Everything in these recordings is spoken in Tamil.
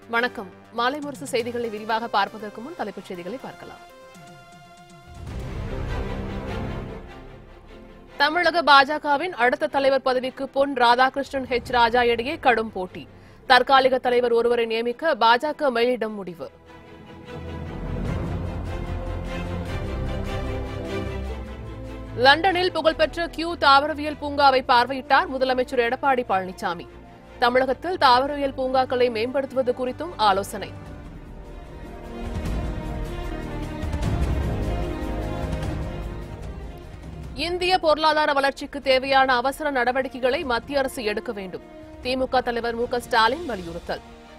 வணக்கம் மாலை முரசு செய்திகளை விரிவாக பார்ப்பதற்கு முன் தலைப்புச் செய்திகளை பார்க்கலாம் தமிழக பாஜகவின் அடுத்த தலைவர் பதவிக்கு பொன் ராதாகிருஷ்ணன் ஹெச் ராஜா இடையே கடும் போட்டி தற்காலிக தலைவர் ஒருவரை நியமிக்க பாஜக மேலிடம் முடிவு லண்டனில் புகழ்பெற்ற கியூ தாவரவியல் பூங்காவை பார்வையிட்டார் முதலமைச்சர் எடப்பாடி பழனிசாமி தமிழகத்தில் தாவரவியல் பூங்காக்களை மேம்படுத்துவது குறித்தும் ஆலோசனை இந்திய பொருளாதார வளர்ச்சிக்கு தேவையான அவசர நடவடிக்கைகளை மத்திய அரசு எடுக்க வேண்டும் திமுக தலைவர் மு க ஸ்டாலின் வலியுறுத்தல்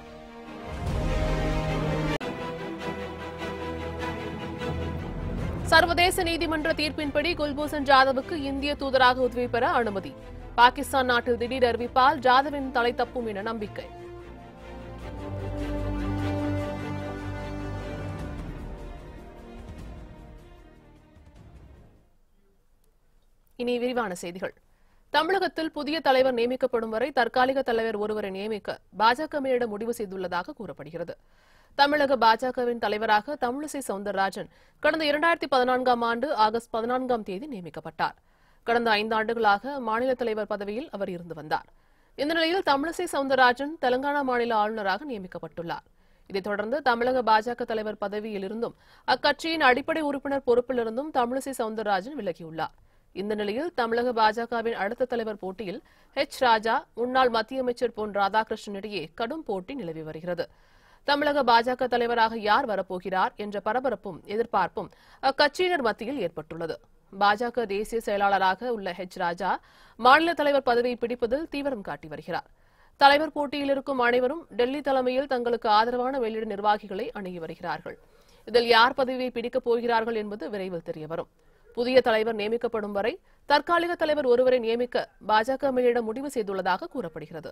சர்வதேச நீதிமன்ற தீர்ப்பின்படி குல்பூஷன் ஜாதவுக்கு இந்திய தூதராக உதவி பெற அனுமதி பாகிஸ்தான் நாட்டில் திடீர் அறிவிப்பால் ஜாதவின் தலை தப்பும் என நம்பிக்கை இனி விரிவான செய்திகள் தமிழகத்தில் புதிய தலைவர் நியமிக்கப்படும் வரை தற்காலிக தலைவர் ஒருவரை நியமிக்க பாஜக மேலிடம் முடிவு செய்துள்ளதாக கூறப்படுகிறது தமிழக பாஜகவின் தலைவராக தமிழிசை சவுந்தரராஜன் கடந்த இரண்டாயிரத்தி பதினான்காம் ஆண்டு ஆகஸ்ட் பதினான்காம் தேதி நியமிக்கப்பட்டார் கடந்த ஐந்தாண்டுகளாக மாநில தலைவர் பதவியில் அவர் இருந்து வந்தார் இந்த நிலையில் தமிழிசை சவுந்தரராஜன் தெலங்கானா மாநில ஆளுநராக நியமிக்கப்பட்டுள்ளார் இதைத் தொடர்ந்து தமிழக பாஜக தலைவர் பதவியில் இருந்தும் அக்கட்சியின் அடிப்படை உறுப்பினர் பொறுப்பிலிருந்தும் தமிழிசை சவுந்தரராஜன் விலகியுள்ளார் இந்த நிலையில் தமிழக பாஜகவின் அடுத்த தலைவர் போட்டியில் ஹெச் ராஜா முன்னாள் மத்திய அமைச்சர் பொன் ராதாகிருஷ்ணன் இடையே கடும் போட்டி நிலவி வருகிறது தமிழக பாஜக தலைவராக யார் வரப்போகிறார் என்ற பரபரப்பும் எதிர்பார்ப்பும் அக்கட்சியினர் மத்தியில் ஏற்பட்டுள்ளது பாஜக தேசிய செயலாளராக உள்ள ஹெச் ராஜா மாநில தலைவர் பதவியை பிடிப்பதில் தீவிரம் காட்டி வருகிறார் தலைவர் போட்டியில் இருக்கும் அனைவரும் டெல்லி தலைமையில் தங்களுக்கு ஆதரவான வெளியிட நிர்வாகிகளை அணுகி வருகிறார்கள் இதில் யார் பதவியை பிடிக்கப் போகிறார்கள் என்பது விரைவில் தெரியவரும் புதிய தலைவர் நியமிக்கப்படும் வரை தற்காலிக தலைவர் ஒருவரை நியமிக்க பாஜக மேலிடம் முடிவு செய்துள்ளதாக கூறப்படுகிறது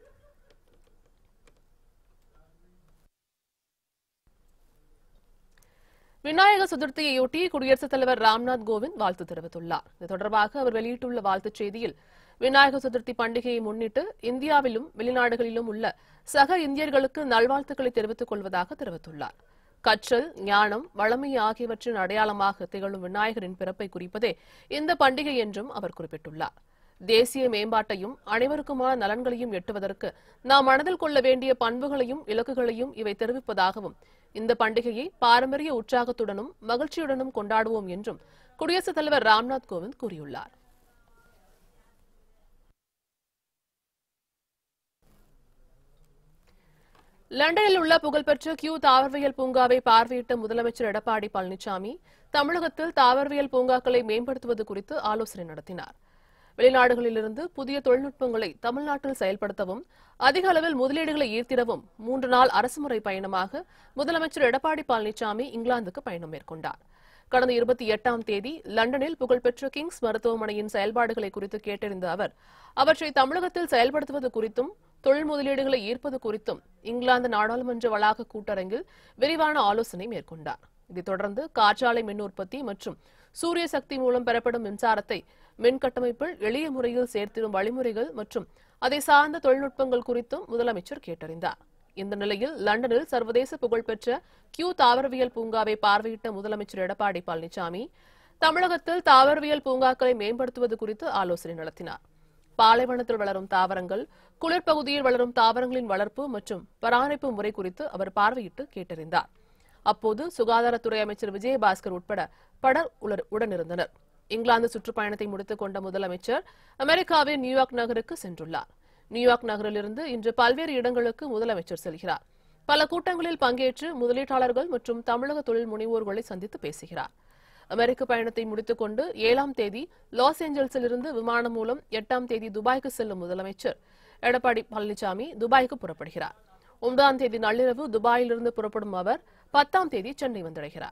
விநாயக சதுர்த்தியையொட்டி குடியரசுத் தலைவர் ராம்நாத் கோவிந்த் வாழ்த்து தெரிவித்துள்ளார் இது தொடர்பாக அவர் வெளியிட்டுள்ள வாழ்த்துச் செய்தியில் விநாயக சதுர்த்தி பண்டிகையை முன்னிட்டு இந்தியாவிலும் வெளிநாடுகளிலும் உள்ள சக இந்தியர்களுக்கு நல்வாழ்த்துக்களை தெரிவித்துக் கொள்வதாக தெரிவித்துள்ளார் கற்றல் ஞானம் வளமை ஆகியவற்றின் அடையாளமாக திகழும் விநாயகரின் பிறப்பை குறிப்பதே இந்த பண்டிகை என்றும் அவர் குறிப்பிட்டுள்ளார் தேசிய மேம்பாட்டையும் அனைவருக்குமான நலன்களையும் எட்டுவதற்கு நாம் மனதில் கொள்ள வேண்டிய பண்புகளையும் இலக்குகளையும் இவை தெரிவிப்பதாகவும் இந்த பண்டிகையை பாரம்பரிய உற்சாகத்துடனும் மகிழ்ச்சியுடனும் கொண்டாடுவோம் என்றும் குடியரசுத் தலைவர் ராம்நாத் கோவிந்த் கூறியுள்ளார் லண்டனில் உள்ள புகழ்பெற்ற கியூ தாவரவியல் பூங்காவை பார்வையிட்ட முதலமைச்சர் எடப்பாடி பழனிசாமி தமிழகத்தில் தாவரவியல் பூங்காக்களை மேம்படுத்துவது குறித்து ஆலோசனை நடத்தினார் வெளிநாடுகளிலிருந்து புதிய தொழில்நுட்பங்களை தமிழ்நாட்டில் செயல்படுத்தவும் அதிக அளவில் முதலீடுகளை ஈர்த்திடவும் மூன்று நாள் அரசுமுறை பயணமாக முதலமைச்சர் எடப்பாடி பழனிசாமி இங்கிலாந்துக்கு பயணம் மேற்கொண்டார் கடந்த இருபத்தி எட்டாம் தேதி லண்டனில் புகழ்பெற்ற கிங்ஸ் மருத்துவமனையின் செயல்பாடுகளை குறித்து கேட்டறிந்த அவர் அவற்றை தமிழகத்தில் செயல்படுத்துவது குறித்தும் தொழில் முதலீடுகளை ஈர்ப்பது குறித்தும் இங்கிலாந்து நாடாளுமன்ற வளாக கூட்டரங்கில் விரிவான ஆலோசனை மேற்கொண்டார் இதைத் தொடர்ந்து காற்றாலை மின் உற்பத்தி மற்றும் சூரிய சக்தி மூலம் பெறப்படும் மின்சாரத்தை மின் கட்டமைப்பில் எளிய முறையில் சேர்த்திடும் வழிமுறைகள் மற்றும் அதை சார்ந்த தொழில்நுட்பங்கள் குறித்தும் முதலமைச்சர் கேட்டறிந்தார் இந்த நிலையில் லண்டனில் சர்வதேச புகழ்பெற்ற கியூ தாவரவியல் பூங்காவை பார்வையிட்ட முதலமைச்சர் எடப்பாடி பழனிசாமி தமிழகத்தில் தாவரவியல் பூங்காக்களை மேம்படுத்துவது குறித்து ஆலோசனை நடத்தினார் பாலைவனத்தில் வளரும் தாவரங்கள் குளிர்பகுதியில் வளரும் தாவரங்களின் வளர்ப்பு மற்றும் பராமரிப்பு முறை குறித்து அவர் பார்வையிட்டு கேட்டறிந்தார் அப்போது சுகாதாரத்துறை அமைச்சர் விஜயபாஸ்கர் உட்பட பலர் உலர்- உடனிருந்தனர் இங்கிலாந்து சுற்றுப்பயணத்தை முடித்துக் கொண்ட முதலமைச்சர் அமெரிக்காவின் நியூயார்க் நகருக்கு சென்றுள்ளார் நியூயார்க் நகரிலிருந்து இன்று பல்வேறு இடங்களுக்கு முதலமைச்சர் செல்கிறார் பல கூட்டங்களில் பங்கேற்று முதலீட்டாளர்கள் மற்றும் தமிழக தொழில் முனைவோர்களை சந்தித்து பேசுகிறார் அமெரிக்க பயணத்தை முடித்துக் கொண்டு ஏழாம் தேதி லாஸ் ஏஞ்சல்ஸில் இருந்து விமானம் மூலம் எட்டாம் தேதி துபாய்க்கு செல்லும் முதலமைச்சர் எடப்பாடி பழனிசாமி துபாய்க்கு புறப்படுகிறார் ஒன்பதாம் தேதி நள்ளிரவு துபாயிலிருந்து புறப்படும் அவர் பத்தாம் தேதி சென்னை வந்தடைகிறார்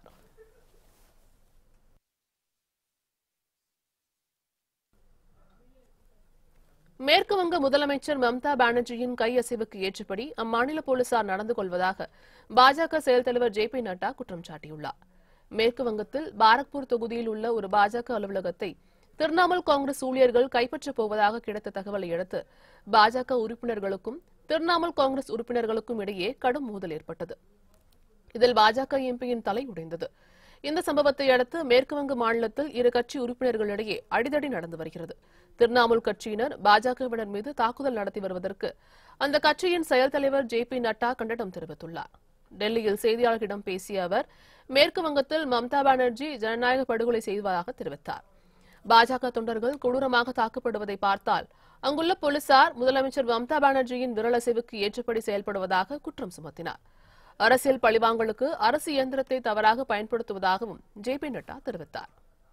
மேற்கு வங்க முதலமைச்சர் மம்தா பானர்ஜியின் கை அசைவுக்கு ஏற்றபடி அம்மாநில போலீசார் நடந்து கொள்வதாக பாஜக செயல் தலைவர் ஜே பி நட்டா குற்றம் சாட்டியுள்ளார் மேற்கு வங்கத்தில் பாரக்பூர் தொகுதியில் உள்ள ஒரு பாஜக அலுவலகத்தை திரிணாமுல் காங்கிரஸ் ஊழியர்கள் கைப்பற்றப் போவதாக கிடைத்த தகவலை அடுத்து பாஜக உறுப்பினர்களுக்கும் திரிணாமுல் காங்கிரஸ் உறுப்பினர்களுக்கும் இடையே கடும் மோதல் ஏற்பட்டது இதில் பாஜக எம்பியின் தலை உடைந்தது இந்த சம்பவத்தை அடுத்து மேற்குவங்க மாநிலத்தில் இரு கட்சி உறுப்பினர்களிடையே அடிதடி நடந்து வருகிறது திரிணாமுல் கட்சியினர் பாஜகவினர் மீது தாக்குதல் நடத்தி வருவதற்கு அந்த கட்சியின் செயல் தலைவர் ஜே பி நட்டா கண்டனம் தெரிவித்துள்ளார் டெல்லியில் செய்தியாளர்களிடம் பேசிய அவர் மேற்கு வங்கத்தில் மம்தா பானர்ஜி ஜனநாயக படுகொலை செய்வதாக தெரிவித்தார் பாஜக தொண்டர்கள் கொடூரமாக தாக்கப்படுவதை பார்த்தால் அங்குள்ள போலீசார் முதலமைச்சர் மம்தா பானர்ஜியின் விரலசைவுக்கு ஏற்றபடி செயல்படுவதாக குற்றம் சுமத்தினார் அரசியல் பழிவாங்கலுக்கு அரசு இயந்திரத்தை தவறாக பயன்படுத்துவதாகவும் ஜே பி நட்டா தெரிவித்தார்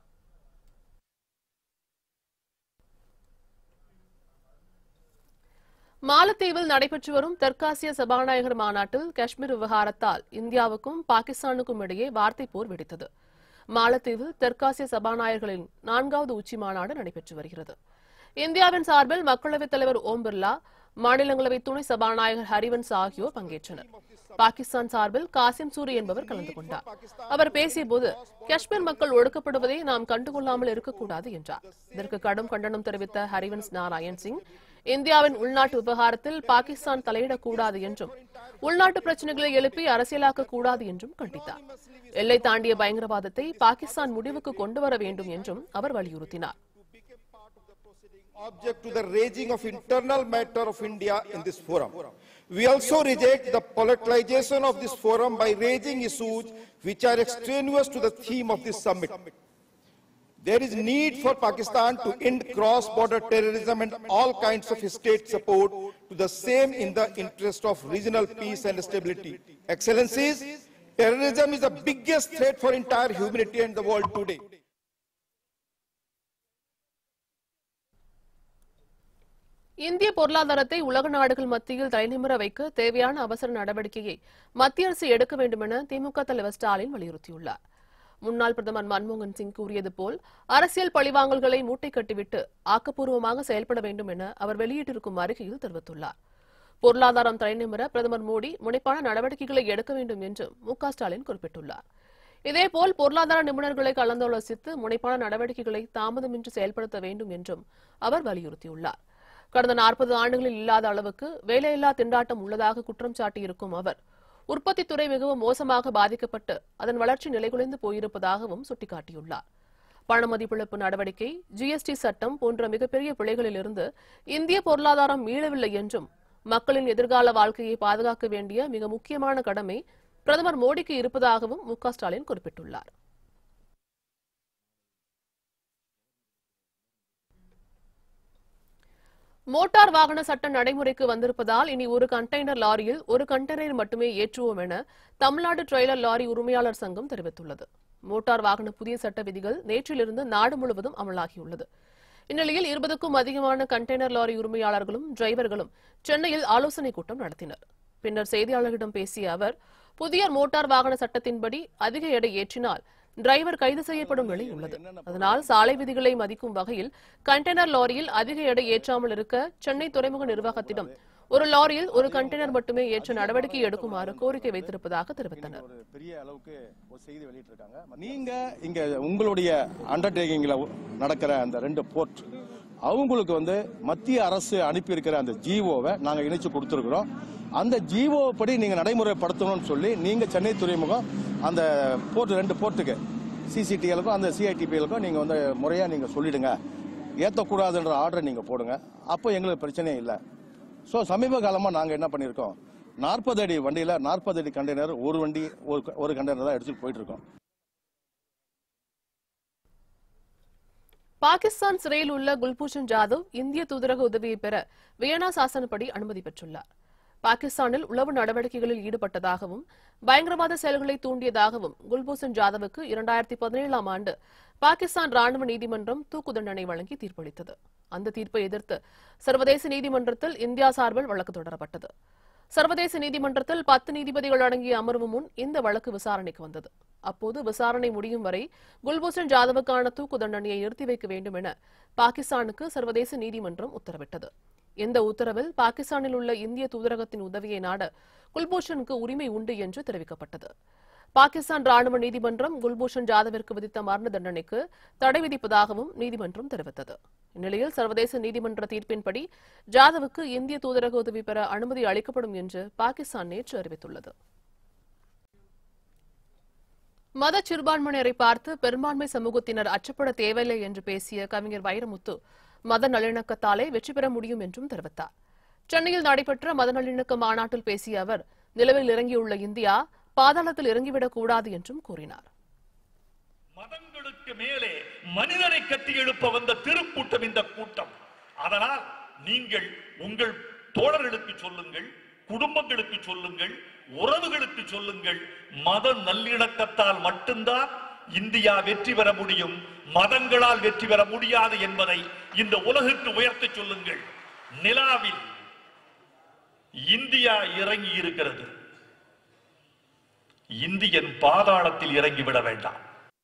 மாலத்தீவில் நடைபெற்று வரும் தெற்காசிய சபாநாயகர் மாநாட்டில் காஷ்மீர் விவகாரத்தால் இந்தியாவுக்கும் பாகிஸ்தானுக்கும் இடையே வார்த்தை போர் வெடித்தது மாலத்தீவில் தெற்காசிய சபாநாயகர்களின் நான்காவது உச்சி மாநாடு நடைபெற்று வருகிறது இந்தியாவின் சார்பில் மக்களவைத் தலைவர் ஓம் பிர்லா மாநிலங்களவை துணை சபாநாயகர் ஹரிவன்ஸ் ஆகியோர் பங்கேற்றனர் பாகிஸ்தான் சார்பில் காசிம் சூரி என்பவர் கலந்து கொண்டார் அவர் பேசியபோது காஷ்மீர் மக்கள் ஒடுக்கப்படுவதை நாம் கண்டுகொள்ளாமல் இருக்கக்கூடாது என்றார் இதற்கு கடும் கண்டனம் தெரிவித்த ஹரிவன்ஸ் நாராயண் சிங் இந்தியாவின் உள்நாட்டு விவகாரத்தில் பாகிஸ்தான் தலையிடக்கூடாது என்றும் உள்நாட்டு பிரச்சனைகளை எழுப்பி அரசியலாக்க கூடாது என்றும் கண்டித்தார் எல்லை தாண்டிய பயங்கரவாதத்தை பாகிஸ்தான் முடிவுக்கு கொண்டு வர வேண்டும் என்றும் அவர் வலியுறுத்தினார் object to the raising of internal matter of India in this forum. We also reject the politicization of this forum by raising issues which are extraneous to the theme of this summit. There is need for Pakistan to end cross-border terrorism and all kinds of state support to the same in the interest of regional peace and stability. Excellencies, terrorism is the biggest threat for entire humanity and the world today. இந்திய பொருளாதாரத்தை உலக நாடுகள் மத்தியில் தலைநிமிர வைக்க தேவையான அவசர நடவடிக்கையை மத்திய அரசு எடுக்க வேண்டும் என திமுக தலைவர் ஸ்டாலின் வலியுறுத்தியுள்ளார் முன்னாள் பிரதமர் மன்மோகன் சிங் கூறியது போல் அரசியல் பழிவாங்கல்களை மூட்டை கட்டிவிட்டு ஆக்கப்பூர்வமாக செயல்பட வேண்டும் என அவர் வெளியிட்டிருக்கும் அறிக்கையில் தெரிவித்துள்ளார் பொருளாதாரம் தலைநிமிர பிரதமர் மோடி முனைப்பான நடவடிக்கைகளை எடுக்க வேண்டும் என்று மு க ஸ்டாலின் குறிப்பிட்டுள்ளார் இதேபோல் பொருளாதார நிபுணர்களை கலந்தாலோசித்து முனைப்பான நடவடிக்கைகளை தாமதமின்றி செயல்படுத்த வேண்டும் என்றும் அவர் வலியுறுத்தியுள்ளார் கடந்த நாற்பது ஆண்டுகளில் இல்லாத அளவுக்கு வேலையில்லா திண்டாட்டம் உள்ளதாக குற்றம் சாட்டியிருக்கும் அவர் உற்பத்தித் துறை மிகவும் மோசமாக பாதிக்கப்பட்டு அதன் வளர்ச்சி நிலைகுலைந்து போயிருப்பதாகவும் சுட்டிக்காட்டியுள்ளார் பணமதிப்பிழப்பு நடவடிக்கை ஜிஎஸ்டி சட்டம் போன்ற மிகப்பெரிய பிழைகளிலிருந்து இந்திய பொருளாதாரம் மீளவில்லை என்றும் மக்களின் எதிர்கால வாழ்க்கையை பாதுகாக்க வேண்டிய மிக முக்கியமான கடமை பிரதமர் மோடிக்கு இருப்பதாகவும் மு க ஸ்டாலின் குறிப்பிட்டுள்ளார் மோட்டார் வாகன சட்ட நடைமுறைக்கு வந்திருப்பதால் இனி ஒரு கண்டெய்னர் லாரியில் ஒரு கண்டெய்னர் மட்டுமே ஏற்றுவோம் என தமிழ்நாடு ட்ரெய்லர் லாரி உரிமையாளர் சங்கம் தெரிவித்துள்ளது மோட்டார் வாகன புதிய சட்ட விதிகள் நேற்றிலிருந்து நாடு முழுவதும் அமலாகியுள்ளது இந்நிலையில் இருபதுக்கும் அதிகமான கண்டெய்னர் லாரி உரிமையாளர்களும் டிரைவர்களும் சென்னையில் ஆலோசனைக் கூட்டம் நடத்தினர் பின்னர் செய்தியாளர்களிடம் பேசிய அவர் புதிய மோட்டார் வாகன சட்டத்தின்படி அதிக எடை ஏற்றினால் டிரைவர் கைது செய்யப்படும் நிலை உள்ளது அதனால் சாலை விதிகளை மதிக்கும் வகையில் கண்டெய்னர் லாரியில் அதிக எடை ஏற்றாமல் இருக்க சென்னை துறைமுக நிர்வாகத்திடம் ஒரு லாரியில் ஒரு கண்டெய்னர் மட்டுமே ஏற்ற நடவடிக்கை எடுக்குமாறு கோரிக்கை வைத்திருப்பதாக தெரிவித்தனர் ஒரு பெரிய அளவுக்கு ஒரு செய்தி வெளியிட்டிருக்காங்க நீங்க இங்க உங்களுடைய அண்டர்டேக்கிங்ல நடக்கிற அந்த ரெண்டு போர்ட் அவங்களுக்கு வந்து மத்திய அரசு அனுப்பி இருக்கிற அந்த ஜிஓவை நாங்க இணைச்சு கொடுத்துருக்கிறோம் அந்த ஜிஓ படி நீங்க நடைமுறைப்படுத்தணும்னு சொல்லி நீங்க சென்னை துறைமுகம் அந்த போர்ட் ரெண்டு போர்ட்டுக்கு சிசிடிஎலுக்கும் அந்த சிஐடிபிஎலுக்கும் நீங்க வந்து முறையா நீங்க சொல்லிடுங்க ஏற்றக்கூடாதுன்ற ஆர்டர் நீங்க போடுங்க அப்போ எங்களுக்கு பிரச்சனையே இல்லை ஸோ சமீப காலமாக நாங்கள் என்ன பண்ணியிருக்கோம் நாற்பது அடி வண்டியில் நாற்பது அடி கண்டெய்னர் ஒரு வண்டி ஒரு ஒரு கண்டெய்னர் தான் எடுத்துட்டு போயிட்டு இருக்கோம் பாகிஸ்தான் சிறையில் உள்ள குல்பூஷன் ஜாதவ் இந்திய தூதரக உதவியை பெற வியனா சாசனப்படி அனுமதி பெற்றுள்ளார் பாகிஸ்தானில் உளவு நடவடிக்கைகளில் ஈடுபட்டதாகவும் பயங்கரவாத செயல்களை தூண்டியதாகவும் குல்பூஷன் ஜாதவுக்கு இரண்டாயிரத்தி பதினேழாம் ஆண்டு பாகிஸ்தான் ராணுவ நீதிமன்றம் தூக்கு தண்டனை வழங்கி தீர்ப்பளித்தது அந்த தீர்ப்பை எதிர்த்து சர்வதேச நீதிமன்றத்தில் இந்தியா சார்பில் வழக்கு தொடரப்பட்டது சர்வதேச நீதிமன்றத்தில் பத்து நீதிபதிகள் அடங்கிய அமர்வு முன் இந்த வழக்கு விசாரணைக்கு வந்தது அப்போது விசாரணை முடியும் வரை குல்பூஷன் ஜாதவுக்கான தூக்கு தண்டனையை நிறுத்தி வைக்க வேண்டும் என பாகிஸ்தானுக்கு சர்வதேச நீதிமன்றம் உத்தரவிட்டது இந்த உத்தரவில் பாகிஸ்தானில் உள்ள இந்திய தூதரகத்தின் உதவியை நாட குல்பூஷனுக்கு உரிமை உண்டு என்று தெரிவிக்கப்பட்டது பாகிஸ்தான் ராணுவ நீதிமன்றம் குல்பூஷன் ஜாதவிற்கு விதித்த மரண தண்டனைக்கு தடை விதிப்பதாகவும் நீதிமன்றம் தெரிவித்தது இந்நிலையில் சர்வதேச நீதிமன்ற தீர்ப்பின்படி ஜாதவுக்கு இந்திய தூதரக உதவி பெற அனுமதி அளிக்கப்படும் என்று பாகிஸ்தான் நேற்று அறிவித்துள்ளது மத சிறுபான்மையினரை பார்த்து பெரும்பான்மை சமூகத்தினர் அச்சப்பட தேவையில்லை என்று பேசிய கவிஞர் வைரமுத்து மத நல்லிணக்கத்தாலே வெற்றி பெற முடியும் என்றும் தெரிவித்தார் சென்னையில் நடைபெற்ற மத நல்லிணக்க மாநாட்டில் பேசிய அவர் நிலவில் இறங்கியுள்ள இந்தியா பாதாளத்தில் இறங்கிவிடக் கூடாது என்றும் கூறினார் மதங்களுக்கு மேலே மனிதனை கட்டி எழுப்ப வந்த திருக்கூட்டம் இந்த கூட்டம் அதனால் நீங்கள் உங்கள் தோழர்களுக்கு சொல்லுங்கள் குடும்பங்களுக்கு சொல்லுங்கள் உறவுகளுக்கு சொல்லுங்கள் மத நல்லிணக்கத்தால் மட்டும்தான் இந்தியா வெற்றி பெற முடியும் மதங்களால் வெற்றி பெற முடியாது என்பதை இந்த உலகுக்கு உயர்த்தச் சொல்லுங்கள் நிலாவில் இந்தியா இறங்கி இருக்கிறது இந்தியன் பாதாளத்தில் இறங்கிவிட வேண்டாம்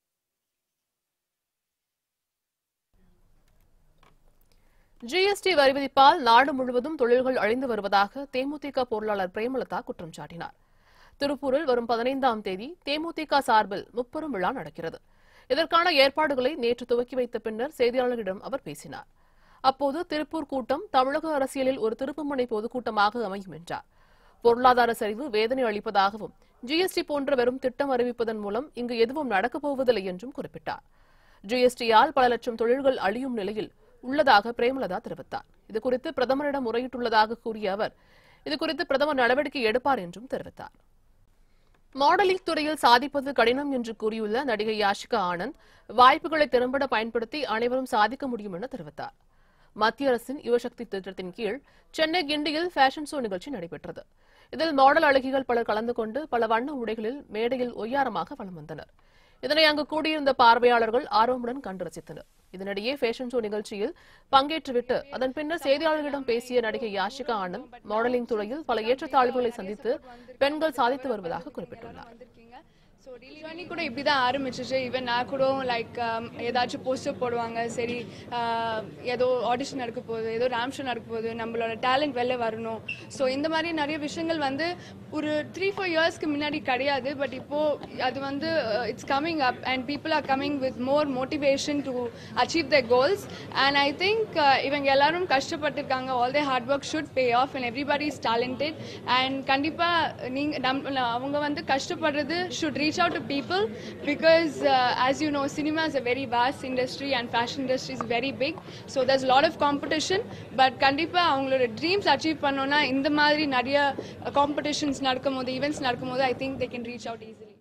ஜிஎஸ்டி வரி விதிப்பால் நாடு முழுவதும் தொழில்கள் அழிந்து வருவதாக தேமுதிக பொருளாளர் பிரேமலதா குற்றம் சாட்டினார் திருப்பூரில் வரும் பதினைந்தாம் தேதி தேமுதிக சார்பில் முப்பெரும் விழா நடக்கிறது இதற்கான ஏற்பாடுகளை நேற்று துவக்கி வைத்த பின்னர் செய்தியாளர்களிடம் அவர் பேசினார் அப்போது திருப்பூர் கூட்டம் தமிழக அரசியலில் ஒரு திருப்புமுனை பொதுக்கூட்டமாக அமையும் என்றார் பொருளாதார சரிவு வேதனை அளிப்பதாகவும் ஜிஎஸ்டி போன்ற வெறும் திட்டம் அறிவிப்பதன் மூலம் இங்கு எதுவும் நடக்கப் போவதில்லை என்றும் குறிப்பிட்டார் ஜிஎஸ்டியால் பல லட்சம் தொழில்கள் அழியும் நிலையில் உள்ளதாக பிரேமலதா தெரிவித்தார் இதுகுறித்து பிரதமரிடம் முறையிட்டுள்ளதாக கூறிய அவர் இதுகுறித்து பிரதமர் நடவடிக்கை எடுப்பார் என்றும் தெரிவித்தார் மாடலிங் துறையில் சாதிப்பது கடினம் என்று கூறியுள்ள நடிகை யாஷிகா ஆனந்த் வாய்ப்புகளை திறம்பட பயன்படுத்தி அனைவரும் சாதிக்க முடியும் என தெரிவித்தார் மத்திய அரசின் யுவசக்தி திட்டத்தின் கீழ் சென்னை கிண்டியில் ஃபேஷன் ஷோ நிகழ்ச்சி நடைபெற்றது இதில் மாடல் அழகிகள் பலர் கலந்து கொண்டு பல வண்ண உடைகளில் மேடையில் ஒய்யாரமாக வலம் வந்தனர் இதனை அங்கு கூடியிருந்த பார்வையாளர்கள் ஆர்வமுடன் கண்டு ரசித்தனர் இதனிடையே ஃபேஷன் ஷோ நிகழ்ச்சியில் பங்கேற்றுவிட்டு அதன் பின்னர் செய்தியாளர்களிடம் பேசிய நடிகை யாஷிகா ஆனந்த் மாடலிங் துறையில் பல ஏற்றத்தாழ்வுகளை சந்தித்து பெண்கள் சாதித்து வருவதாக குறிப்பிட்டுள்ளார் வந்திருக்கீங்க ஸோ ஜேர்னி கூட இப்படி தான் ஆரம்பிச்சிச்சு ஈவன் நான் கூட லைக் ஏதாச்சும் போஸ்டர் போடுவாங்க சரி um, ஏதோ ஆடிஷன் நடக்க போகுது ஏதோ ரேம்ஷோ நடக்க போகுது நம்மளோட டேலண்ட் வெளில வரணும் ஸோ இந்த மாதிரி நிறைய விஷயங்கள் வந்து ஒரு த்ரீ ஃபோர் இயர்ஸ்க்கு முன்னாடி கிடையாது பட் இப்போ அது வந்து it's coming up and people are coming with more motivation to achieve the goals and I think இவங்க எல்லாரும் கஷ்டப்பட்டிருக்காங்க all they hard work should pay off and everybody is talented and கண்டிப்பாக நீங்கள் நம் அவங்க வந்து கஷ்டப்படுறது should reach out to people because uh, as you know cinema is a very vast industry and fashion industry is very big so there's a lot of competition but கண்டிப்பா அவங்களோட ட்ரீம்ஸ் அச்சீவ் பண்ணோம்னா இந்த மாதிரி நிறைய காம்படிஷன்ஸ் நடக்கும்போது ஈவெண்ட்ஸ் நடக்கும்போது I think they can reach out easily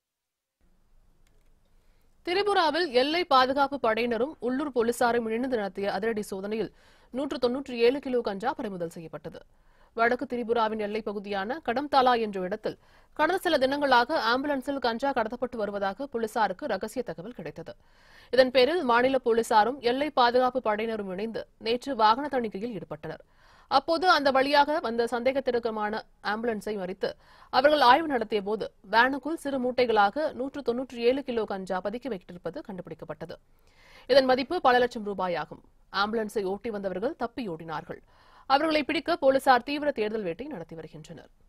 திரிபுராவில் எல்லை பாதுகாப்பு படையினரும் உள்ளூர் போலீசாரும் இணைந்து நடத்திய அதிரடி சோதனையில் நூற்று தொன்னூற்றி ஏழு கிலோ கஞ்சா பறிமுதல் செய்யப்பட்டது வடக்கு திரிபுராவின் எல்லைப் பகுதியான கடம்தாலா என்ற இடத்தில் கடந்த சில தினங்களாக ஆம்புலன்ஸில் கஞ்சா கடத்தப்பட்டு வருவதாக போலீசாருக்கு ரகசிய தகவல் கிடைத்தது இதன் பேரில் மாநில போலீசாரும் எல்லை பாதுகாப்பு படையினரும் இணைந்து நேற்று வாகன தணிக்கையில் ஈடுபட்டனர் அப்போது அந்த வழியாக வந்த சந்தேகத்திற்கமான ஆம்புலன்ஸை மறித்து அவர்கள் ஆய்வு நடத்திய போது வேனுக்குள் சிறு மூட்டைகளாக நூற்று தொன்னூற்றி ஏழு கிலோ கஞ்சா பதுக்கி வைத்திருப்பது கண்டுபிடிக்கப்பட்டது இதன் மதிப்பு பல லட்சம் ரூபாயாகும் ஆம்புலன்ஸை ஓட்டி வந்தவர்கள் தப்பியோடினார்கள் அவர்களை பிடிக்க போலீசார் தீவிர தேடுதல் வேட்டை நடத்தி வருகின்றனர்